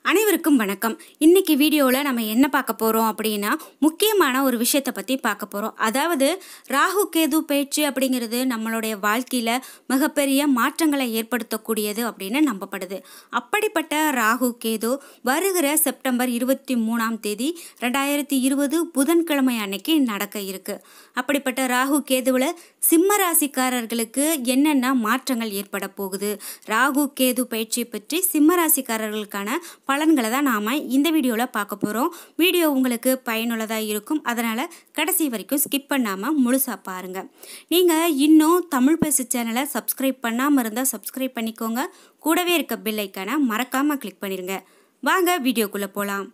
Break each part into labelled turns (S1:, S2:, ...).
S1: அனைவருக்கும் வணக்கம் இன்னைக்கு வீடியோவில் நம்ம என்ன பார்க்க போகிறோம் அப்படின்னா முக்கியமான ஒரு விஷயத்தை பற்றி பார்க்க போகிறோம் அதாவது ராகு கேது பயிற்சி அப்படிங்கிறது நம்மளுடைய வாழ்க்கையில் மிகப்பெரிய மாற்றங்களை ஏற்படுத்தக்கூடியது அப்படின்னு நம்பப்படுது அப்படிப்பட்ட ராகு கேது வருகிற செப்டம்பர் இருபத்தி மூணாம் தேதி ரெண்டாயிரத்தி இருபது புதன்கிழமை அன்னைக்கு நடக்க இருக்கு அப்படிப்பட்ட ராகு கேதுவில் சிம்ம ராசிக்காரர்களுக்கு என்னென்ன மாற்றங்கள் ஏற்பட போகுது ராகு கேது பயிற்சியை பற்றி சிம்ம ராசிக்காரர்களுக்கான பலன்களை தான் நாம் இந்த வீடியோவில் பார்க்க போகிறோம் வீடியோ உங்களுக்கு பயனுள்ளதாக இருக்கும் அதனால் கடைசி வரைக்கும் ஸ்கிப் பண்ணாமல் முழுசாக பாருங்கள் நீங்கள் இன்னும் தமிழ் பேசு சேனலை சப்ஸ்கிரைப் பண்ணாமல் இருந்தால் சப்ஸ்கிரைப் பண்ணிக்கோங்க கூடவே இருக்க பெல் ஐக்கானை மறக்காமல் கிளிக் பண்ணிடுங்க வாங்க வீடியோக்குள்ளே போகலாம்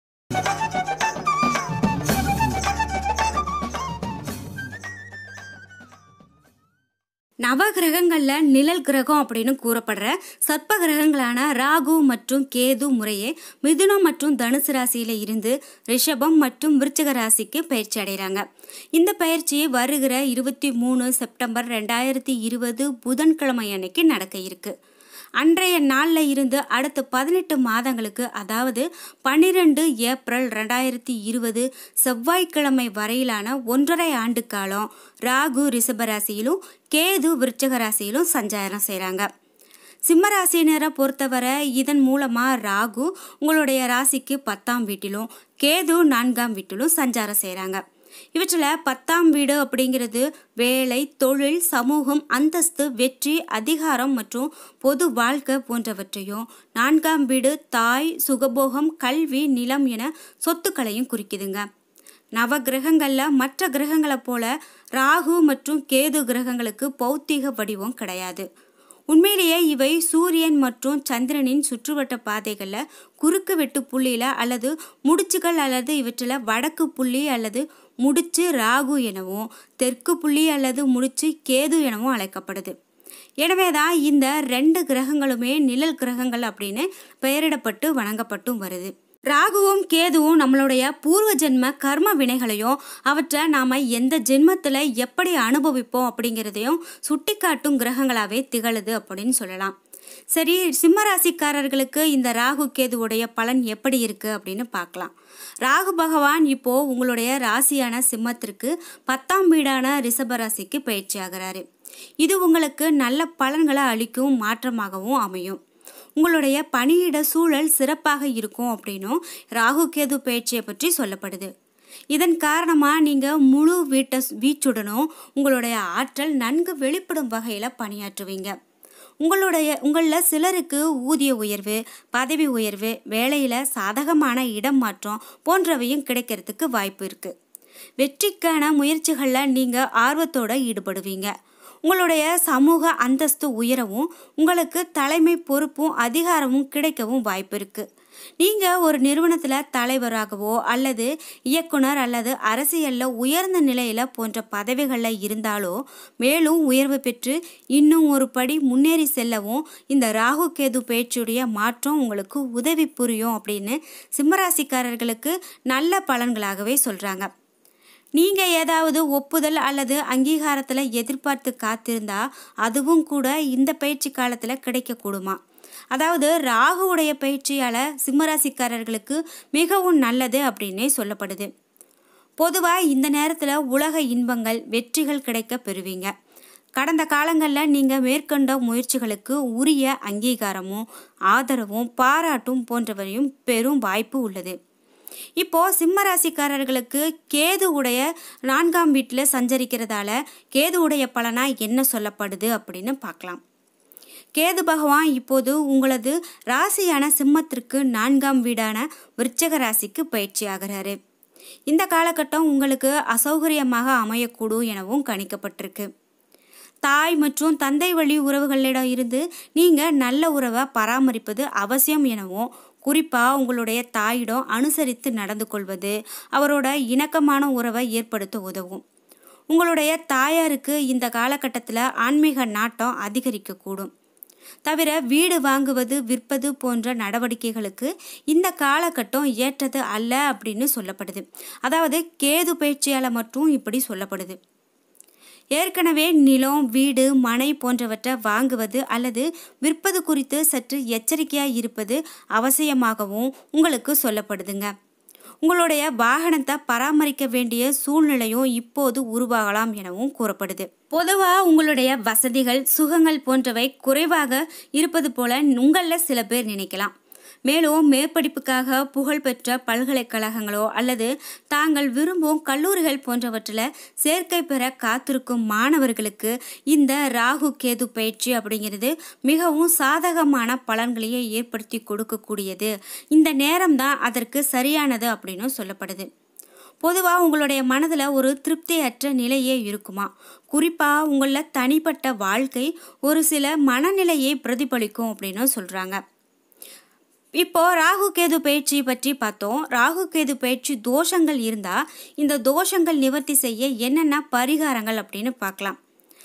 S1: நவகிரகங்களில் நிழல் கிரகம் அப்படின்னு கூறப்படுற சர்ப்ப கிரகங்களான ராகு மற்றும் கேது முறையே மிதுனம் மற்றும் தனுசு ராசியில இருந்து ரிஷபம் மற்றும் விருச்சிக ராசிக்கு பயிற்சி அடைகிறாங்க இந்த பயிற்சி வருகிற இருபத்தி மூணு செப்டம்பர் ரெண்டாயிரத்தி இருபது புதன்கிழமை அன்னைக்கு நடக்க இருக்கு அன்றைய நாளில் இருந்து அடுத்த பதினெட்டு மாதங்களுக்கு அதாவது பன்னிரெண்டு ஏப்ரல் ரெண்டாயிரத்தி இருபது செவ்வாய்க்கிழமை வரையிலான ஒன்றரை ஆண்டு காலம் ராகு ரிஷபராசியிலும் கேது விருச்சக ராசியிலும் சஞ்சாரம் செய்கிறாங்க சிம்மராசினரை பொறுத்தவரை இதன் மூலமாக ராகு உங்களுடைய ராசிக்கு பத்தாம் வீட்டிலும் கேது நான்காம் வீட்டிலும் சஞ்சாரம் செய்கிறாங்க இவற்றில் பத்தாம் வீடு அப்படிங்கிறது வேலை தொழில் சமூகம் அந்தஸ்து வெற்றி அதிகாரம் மற்றும் பொது வாழ்க்கை போன்றவற்றையும் நான்காம் வீடு தாய் சுகபோகம் கல்வி நிலம் என சொத்துக்களையும் குறிக்குதுங்க நவ கிரகங்களில் மற்ற கிரகங்களை போல ராகு மற்றும் கேது கிரகங்களுக்கு பௌத்திக வடிவம் கிடையாது உண்மையிலேயே இவை சூரியன் மற்றும் சந்திரனின் சுற்றுவட்ட பாதைகளில் குறுக்கு வெட்டு புள்ளியில் அல்லது முடிச்சுகள் அல்லது இவற்றில் வடக்கு புள்ளி அல்லது முடிச்சு ராகு எனவும் தெற்கு புள்ளி அல்லது முடிச்சு கேது எனவும் அழைக்கப்படுது எனவே தான் இந்த ரெண்டு கிரகங்களுமே நிழல் கிரகங்கள் அப்படின்னு பெயரிடப்பட்டு வணங்கப்பட்டும் வருது ராகுவும் கேதுவும் நம்மளுடைய பூர்வ ஜென்ம கர்ம வினைகளையும் அவற்றை நாம் எந்த ஜென்மத்தில் எப்படி அனுபவிப்போம் அப்படிங்கிறதையும் சுட்டிக்காட்டும் கிரகங்களாகவே திகழுது அப்படின்னு சொல்லலாம் சரி சிம்மராசிக்காரர்களுக்கு இந்த ராகு கேதுவுடைய பலன் எப்படி இருக்கு அப்படின்னு பார்க்கலாம் ராகு பகவான் இப்போ உங்களுடைய ராசியான சிம்மத்திற்கு பத்தாம் வீடான ரிஷபராசிக்கு பயிற்சி ஆகிறாரு இது உங்களுக்கு நல்ல பலன்களை அளிக்கும் மாற்றமாகவும் அமையும் உங்களுடைய பணியிட சூழல் சிறப்பாக இருக்கும் அப்படின்னும் ராகு கேது பயிற்சியை பற்றி சொல்லப்படுது இதன் காரணமாக நீங்கள் முழு வீட்டை வீச்சுடனும் உங்களுடைய ஆற்றல் நன்கு வெளிப்படும் வகையில் பணியாற்றுவீங்க உங்களுடைய உங்களில் சிலருக்கு ஊதிய உயர்வு பதவி உயர்வு வேலையில் சாதகமான இடம் மாற்றம் போன்றவையும் கிடைக்கிறதுக்கு வாய்ப்பு இருக்குது வெற்றிக்கான முயற்சிகளில் நீங்கள் ஆர்வத்தோடு ஈடுபடுவீங்க உங்களுடைய சமூக அந்தஸ்து உயரவும் உங்களுக்கு தலைமை பொறுப்பும் அதிகாரமும் கிடைக்கவும் வாய்ப்பு இருக்குது நீங்கள் ஒரு நிறுவனத்தில் தலைவராகவோ அல்லது இயக்குனர் அல்லது அரசியலில் உயர்ந்த நிலையில் போன்ற பதவிகளில் இருந்தாலோ மேலும் உயர்வு பெற்று இன்னும் ஒரு படி முன்னேறி செல்லவும் இந்த ராகு கேது பேச்சுடைய மாற்றம் உங்களுக்கு உதவி புரியும் அப்படின்னு சிம்மராசிக்காரர்களுக்கு நல்ல பலன்களாகவே சொல்கிறாங்க நீங்கள் ஏதாவது ஒப்புதல் அல்லது அங்கீகாரத்தில் எதிர்பார்த்து காத்திருந்தா அதுவும் கூட இந்த பயிற்சி காலத்தில் கிடைக்கக்கூடுமா அதாவது ராகுவுடைய பயிற்சியால் சிம்மராசிக்காரர்களுக்கு மிகவும் நல்லது அப்படின்னே சொல்லப்படுது பொதுவாக இந்த நேரத்தில் உலக இன்பங்கள் வெற்றிகள் கிடைக்க பெறுவீங்க கடந்த காலங்களில் நீங்கள் மேற்கொண்ட முயற்சிகளுக்கு உரிய அங்கீகாரமும் ஆதரவும் பாராட்டும் போன்றவரையும் பெரும் வாய்ப்பு உள்ளது இப்போ சிம்ம ராசிக்காரர்களுக்கு கேது உடைய நான்காம் வீட்டில் சஞ்சரிக்கிறதால கேது உடைய பலனா என்ன சொல்லப்படுது அப்படின்னு பார்க்கலாம் கேது பகவான் இப்போது உங்களது ராசியான சிம்மத்திற்கு நான்காம் வீடான விருச்சக ராசிக்கு பயிற்சி ஆகிறாரு இந்த காலகட்டம் உங்களுக்கு அசௌகரியமாக அமையக்கூடும் எனவும் கணிக்கப்பட்டிருக்கு தாய் மற்றும் தந்தை வழி உறவுகளிடம் இருந்து நீங்கள் நல்ல உறவை பராமரிப்பது அவசியம் எனவும் குறிப்பாக உங்களுடைய தாயிடம் அனுசரித்து நடந்து கொள்வது அவரோட இணக்கமான உறவை ஏற்படுத்த உதவும் உங்களுடைய தாயாருக்கு இந்த காலகட்டத்தில் ஆன்மீக நாட்டம் அதிகரிக்கக்கூடும் தவிர வீடு வாங்குவது விற்பது போன்ற நடவடிக்கைகளுக்கு இந்த காலகட்டம் ஏற்றது அல்ல அப்படின்னு சொல்லப்படுது அதாவது கேது பயிற்சியால் மட்டும் இப்படி சொல்லப்படுது ஏற்கனவே நிலம் வீடு மனை போன்றவற்றை வாங்குவது அல்லது விற்பது குறித்து சற்று எச்சரிக்கையாக இருப்பது அவசியமாகவும் உங்களுக்கு சொல்லப்படுதுங்க உங்களுடைய வாகனத்தை பராமரிக்க வேண்டிய சூழ்நிலையும் இப்போது உருவாகலாம் எனவும் கூறப்படுது பொதுவாக உங்களுடைய வசதிகள் சுகங்கள் போன்றவை குறைவாக இருப்பது போல உங்களில் சில பேர் நினைக்கலாம் மேலும் மேற்படிப்புக்காக புகழ்பெற்ற பல்கலைக்கழகங்களோ அல்லது தாங்கள் விரும்பும் கல்லூரிகள் போன்றவற்றில் சேர்க்கை பெற காத்திருக்கும் மாணவர்களுக்கு இந்த ராகு கேது பயிற்சி அப்படிங்கிறது மிகவும் சாதகமான பலன்களையே ஏற்படுத்தி கொடுக்கக்கூடியது இந்த நேரம் தான் அதற்கு சரியானது அப்படின்னு சொல்லப்படுது பொதுவாக உங்களுடைய மனதில் ஒரு திருப்தியற்ற நிலையே இருக்குமா குறிப்பாக உங்களில் தனிப்பட்ட வாழ்க்கை ஒரு சில மனநிலையை பிரதிபலிக்கும் அப்படின்னு சொல்கிறாங்க இப்போ ராகு கேது பயிற்சி பற்றி பார்த்தோம் ராகு கேது பயிற்சி தோஷங்கள் இருந்தால் இந்த தோஷங்கள் நிவர்த்தி செய்ய என்னென்ன பரிகாரங்கள் அப்படின்னு பார்க்கலாம்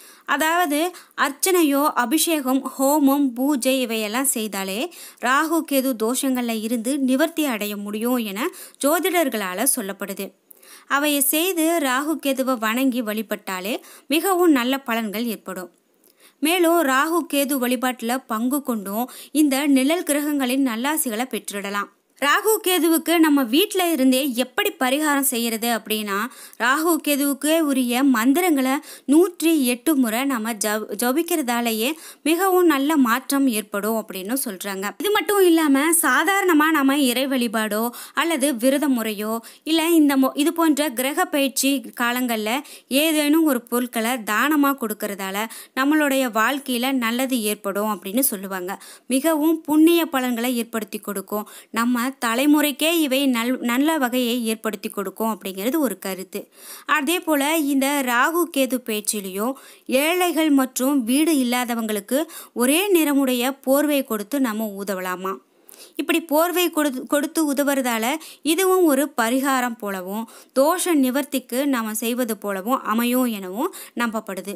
S1: அதாவது அர்ச்சனையோ அபிஷேகம் ஹோமம் பூஜை இவையெல்லாம் செய்தாலே ராகு கேது தோஷங்களில் இருந்து நிவர்த்தி அடைய முடியும் என ஜோதிடர்களால் சொல்லப்படுது அவையை செய்து ராகு கேதுவை வணங்கி வழிபட்டாலே மிகவும் நல்ல பலன்கள் ஏற்படும் மேலும் ராகு கேது வழிபாட்டில் பங்கு கொண்டும் இந்த நிழல் கிரகங்களின் நல்லாசிகளை பெற்றிடலாம் ராகு கேதுவுக்கு நம்ம வீட்டில் இருந்தே எப்படி பரிகாரம் செய்கிறது அப்படின்னா ராகு கேதுவுக்கு உரிய மந்திரங்களை நூற்றி எட்டு முறை நம்ம ஜப் ஜபிக்கிறதாலேயே மிகவும் நல்ல மாற்றம் ஏற்படும் அப்படின்னு சொல்கிறாங்க இது மட்டும் இல்லாமல் சாதாரணமாக நம்ம இறை வழிபாடோ அல்லது விரத முறையோ இல்லை இந்த மொ இது போன்ற கிரக பயிற்சி காலங்களில் ஏதேனும் ஒரு பொருட்களை தானமாக கொடுக்கறதால நம்மளுடைய வாழ்க்கையில் நல்லது ஏற்படும் அப்படின்னு சொல்லுவாங்க மிகவும் புண்ணிய பலன்களை ஏற்படுத்தி கொடுக்கும் நம்ம தலைமுறைக்கே இவை நல் நல்ல வகையை ஏற்படுத்தி கொடுக்கும் அப்படிங்கிறது ஒரு கருத்து அதே போல் இந்த ராகு கேது பேச்சிலையும் ஏழைகள் மற்றும் வீடு இல்லாதவங்களுக்கு ஒரே நிறமுடைய போர்வை கொடுத்து நம்ம உதவலாமா இப்படி போர்வை கொடுத்து கொடுத்து உதவுறதால இதுவும் ஒரு பரிகாரம் போலவும் தோஷ நிவர்த்திக்கு நாம் செய்வது போலவும் அமையும் எனவும் நம்பப்படுது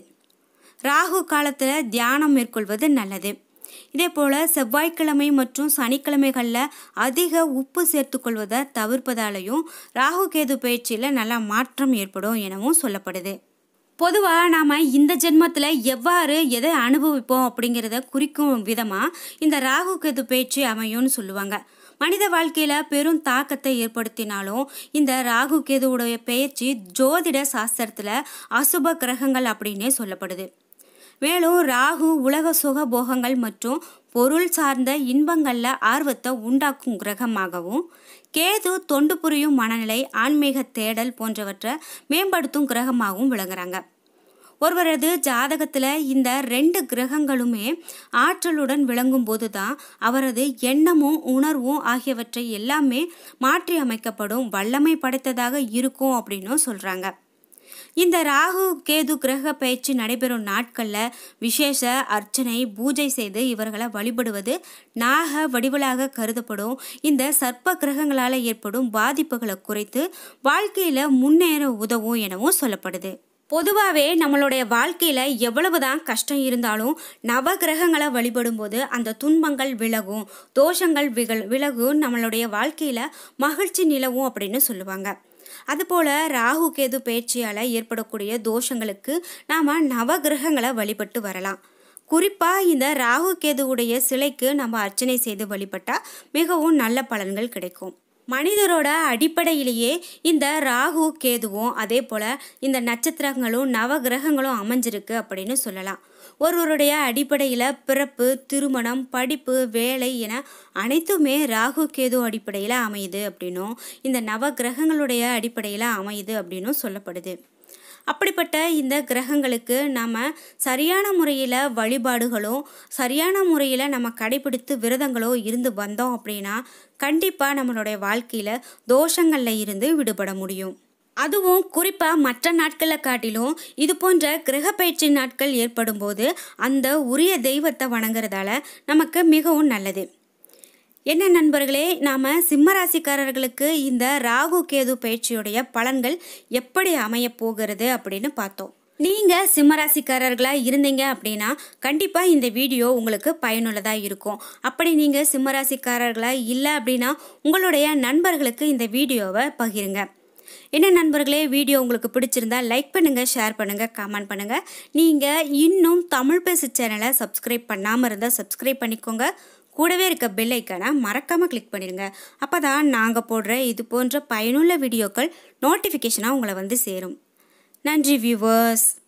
S1: ராகு காலத்தில் தியானம் மேற்கொள்வது நல்லது இதே போல் செவ்வாய்க்கிழமை மற்றும் சனிக்கிழமைகளில் அதிக உப்பு சேர்த்துக்கொள்வதை தவிர்ப்பதாலையும் ராகு கேது பயிற்சியில் நல்ல மாற்றம் ஏற்படும் எனவும் சொல்லப்படுது பொதுவாக நாம் இந்த ஜென்மத்தில் எவ்வாறு எதை அனுபவிப்போம் அப்படிங்கிறத குறிக்கும் விதமாக இந்த ராகு கேது பயிற்சி அமையும்னு சொல்லுவாங்க மனித வாழ்க்கையில் பெரும் தாக்கத்தை ஏற்படுத்தினாலும் இந்த ராகு கேதுவுடைய பயிற்சி ஜோதிட சாஸ்திரத்தில் அசுப கிரகங்கள் அப்படின்னே சொல்லப்படுது மேலும் ராகு உலக சுக போகங்கள் மற்றும் பொருள் சார்ந்த இன்பங்களில் ஆர்வத்தை உண்டாக்கும் கிரகமாகவும் கேது தொண்டு புரியும் மனநிலை ஆன்மீக தேடல் போன்றவற்றை மேம்படுத்தும் கிரகமாகவும் விளங்குறாங்க ஒருவரது ஜாதகத்தில் இந்த ரெண்டு கிரகங்களுமே ஆற்றலுடன் விளங்கும் போது தான் அவரது எண்ணமும் உணர்வும் ஆகியவற்றை எல்லாமே மாற்றி அமைக்கப்படும் வல்லமை படைத்ததாக இருக்கும் அப்படின்னும் சொல்கிறாங்க இந்த ராகு கேது கிரக பயிற்சி நடைபெறும் நாட்களில் விசேஷ அர்ச்சனை பூஜை செய்து இவர்களை வழிபடுவது நாக வடிவலாக கருதப்படும் இந்த சர்ப்ப கிரகங்களால் ஏற்படும் பாதிப்புகளை குறைத்து வாழ்க்கையில் முன்னேற உதவும் எனவும் சொல்லப்படுது பொதுவாகவே நம்மளுடைய வாழ்க்கையில் எவ்வளவுதான் கஷ்டம் இருந்தாலும் நவ கிரகங்களை வழிபடும்போது அந்த துன்பங்கள் விலகும் தோஷங்கள் விகல் விலகும் நம்மளுடைய வாழ்க்கையில் மகிழ்ச்சி நிலவும் அப்படின்னு சொல்லுவாங்க அதுபோல் ராகு கேது பயிற்சியால் ஏற்படக்கூடிய தோஷங்களுக்கு நாம் நவகிரகங்களை வழிபட்டு வரலாம் குறிப்பாக இந்த ராகு கேதுவுடைய சிலைக்கு நம்ம அர்ச்சனை செய்து வழிபட்டால் மிகவும் நல்ல பலன்கள் கிடைக்கும் மனிதரோட அடிப்படையிலேயே இந்த ராகு கேதுவும் அதே போல் இந்த நட்சத்திரங்களும் நவகிரகங்களும் அமைஞ்சிருக்கு அப்படின்னு சொல்லலாம் ஒருவருடைய அடிப்படையில் பிறப்பு திருமணம் படிப்பு வேலை என அனைத்துமே ராகு கேது அடிப்படையில் அமையுது அப்படின்னும் இந்த நவ கிரகங்களுடைய அடிப்படையில் அமையுது அப்படின்னும் சொல்லப்படுது அப்படிப்பட்ட இந்த கிரகங்களுக்கு நம்ம சரியான முறையில் வழிபாடுகளோ சரியான முறையில் நம்ம கடைபிடித்து விரதங்களோ இருந்து வந்தோம் அப்படின்னா கண்டிப்பாக நம்மளுடைய வாழ்க்கையில் தோஷங்களில் இருந்து விடுபட முடியும் அதுவும் குறிப்பாக மற்ற நாட்களை காட்டிலும் இது போன்ற கிரக பயிற்சி நாட்கள் ஏற்படும் போது அந்த உரிய தெய்வத்தை வணங்குறதால நமக்கு மிகவும் நல்லது என்ன நண்பர்களே நாம் சிம்மராசிக்காரர்களுக்கு இந்த ராகு கேது பயிற்சியுடைய பலன்கள் எப்படி அமைய போகிறது அப்படின்னு பார்த்தோம் நீங்கள் சிம்மராசிக்காரர்களாக இருந்தீங்க அப்படின்னா கண்டிப்பாக இந்த வீடியோ உங்களுக்கு பயனுள்ளதாக இருக்கும் அப்படி நீங்கள் சிம்மராசிக்காரர்களாக இல்லை அப்படின்னா உங்களுடைய நண்பர்களுக்கு இந்த வீடியோவை பகிருங்க என்ன நண்பர்களே வீடியோ உங்களுக்கு பிடிச்சிருந்தா லைக் பண்ணுங்கள் ஷேர் பண்ணுங்கள் கமெண்ட் பண்ணுங்கள் நீங்கள் இன்னும் தமிழ் பேசு சேனலை சப்ஸ்கிரைப் பண்ணாமல் இருந்தால் சப்ஸ்கிரைப் பண்ணிக்கோங்க கூடவே இருக்க பெல் ஐக்கானை மறக்காமல் கிளிக் பண்ணிடுங்க அப்போ தான் நாங்கள் போடுற இது போன்ற பயனுள்ள வீடியோக்கள் நோட்டிஃபிகேஷனாக உங்களை வந்து சேரும் நன்றி வியூவர்ஸ்